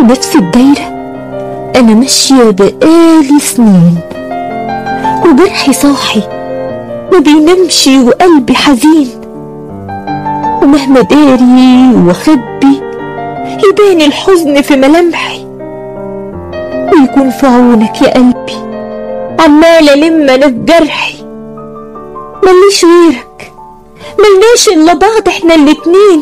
نفس الدايرة أنا ماشية بقالي سنين وجرحي صاحي ما بينامش وقلبي حزين ومهما داري واخبي يبان الحزن في ملامحي ويكون في عونك يا قلبي عمالة ألم أنا في جرحي مليش غيرك ملناش إلا بعض إحنا الاتنين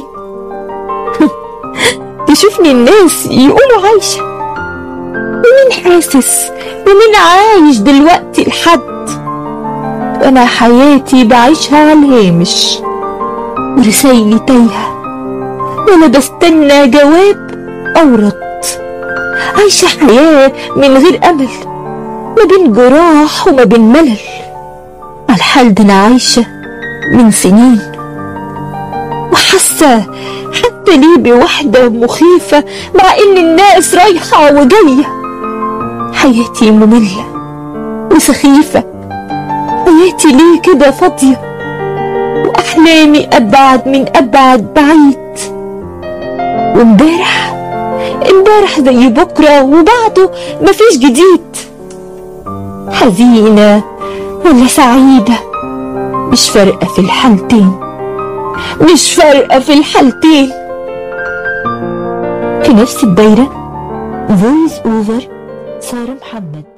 تشوفني الناس يقولوا عايشة ومين حاسس ومين عايش دلوقتي لحد وأنا حياتي بعيشها على الهامش ورسايلي تايهة وأنا بستنى جواب أو رد عايشة حياة من غير أمل ما بين جراح وما بين ملل على الحال ده أنا عايشة من سنين وحاسة حتى ليه بوحدة مخيفة مع إن الناس رايحة وجاية حياتي مملة وسخيفة حياتي ليه كده فاضية وأحلامي أبعد من أبعد بعيد وامبارح امبارح زي بكرة وبعده مفيش جديد حزينة ولا سعيدة مش فارقة في الحالتين مش فارقة في الحالتين في نفس الدايرة فويس اوفر سارة محمد